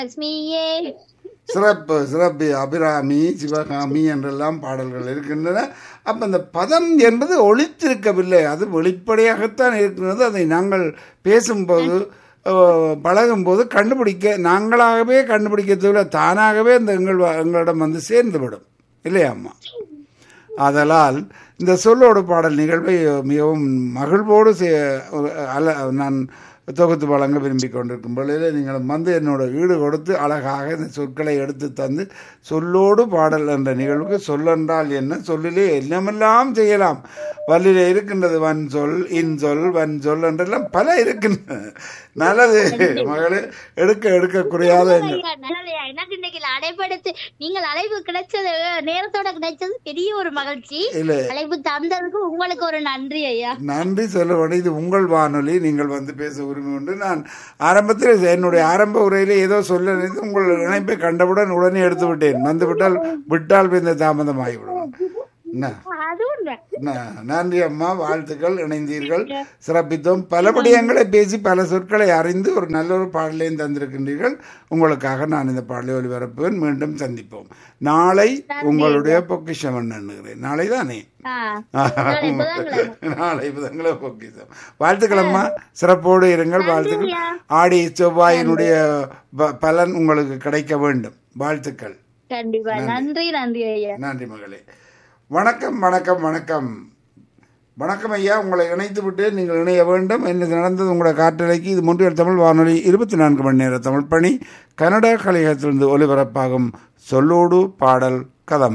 லட்சுமியே சிறப்பு சிறப்பு அபிராமி சிவகாமி என்றெல்லாம் பாடல்கள் இருக்கின்றன அப்போ அந்த பதம் என்பது ஒளித்திருக்கவில்லை அது வெளிப்படையாகத்தான் இருக்கின்றது அதை நாங்கள் பேசும்போது அஹ், பழகும்போது கண்டுபிடிக்க நாங்களாகவே கண்டுபிடிக்கிறதுல தானாகவே இந்த எங்கள் வ- எங்களிடம் வந்து சேர்ந்துவிடும் இல்லையா அம்மா ஆதலால் இந்த சொல்லோடு பாடல் நிகழ்வை மிகவும் மகிழ்வோடு சே- அல நான் தொகுத்து வழங்க விரும்பிக் கொண்டிருக்கும் பொழுதில் நீங்கள் வந்து என்னோட ஈடு கொடுத்து அழகாக இந்த சொற்களை எடுத்து தந்து சொல்லோடு பாடல் என்ற நிகழ்வுக்கு சொல்லென்றால் என்ன சொல்லிலே என்னமெல்லாம் செய்யலாம் வல்லிலே இருக்கின்றது வன் சொல் இன் சொல் வன் சொல் என்றெல்லாம் பல இருக்கின்றன நல்லது மகளே எடுக்க எடுக்க குறையாத எங்கள் ஐயா, நல்லதையா. எனக்கு இன்னைக்கு அழைப்படுத்து நீங்கள் அழைப்பு கிடைச்சது நேரத்தோட கிடைச்சது பெரிய ஒரு மகிழ்ச்சி இல்லை அழைப்பு தந்ததுக்கு உங்களுக்கு ஒரு நன்றி ஐயா நன்றி சொல்ல வேண்டிய இது உங்கள் வானொலி நீங்கள் வந்து பேச உரிமை உண்டு நான் ஆரம்பத்தில் என்னுடைய ஆரம்ப உரையிலே ஏதோ சொல்ல நினைத்து உங்கள் இணைப்பை கண்டவுடன் உடனே எடுத்து விட்டேன் வந்து விட்டால் விட்டால் இந்த தாமதமாகிவிடும் என்ன அது உண்மை ந- நன்றி அம்மா வாழ்த்துக்கள் இணைந்தீர்கள் சிறப்பித்தோம் பல விடயங்களை பேசி பல சொற்களை அறிந்து ஒரு நல்ல ஒரு பாடலையும் தந்திருக்கின்றீர்கள் உங்களுக்காக நான் இந்த பாடலை ஒளிபரப்புவேன் மீண்டும் சந்திப்போம் நாளை உங்களுடைய பொக்கிஷம் எண்ணுகிறேன் நாளை தானே ஆ. நாளை புதன்கிழமை. நாளை புதன்கிழமை பொக்கிஷம் வாழ்த்துக்கள் அம்மா சிறப்போடு இருங்கள் வாழ்த்துக்கள் ஆடி செவ்வாயினுடைய ப- பலன் உங்களுக்கு கிடைக்க வேண்டும் வாழ்த்துக்கள் கண்டிப்பா நன்றி நன்றி ஐயா நன்றி மகளே வணக்கம் வணக்கம் வணக்கம் வணக்கம் ஐயா உங்களை இணைத்து விட்டு நீங்கள் இணைய வேண்டும் என்ன நடந்தது உங்களுடைய காற்றலைக்கு இது மூன்றியல் தமிழ் வானொலி இருபத்தி நான்கு மணி நேர தமிழ் பணி கனடா கலையகத்திலிருந்து ஒலிபரப்பாகும் சொல்லோடு பாடல் கதம்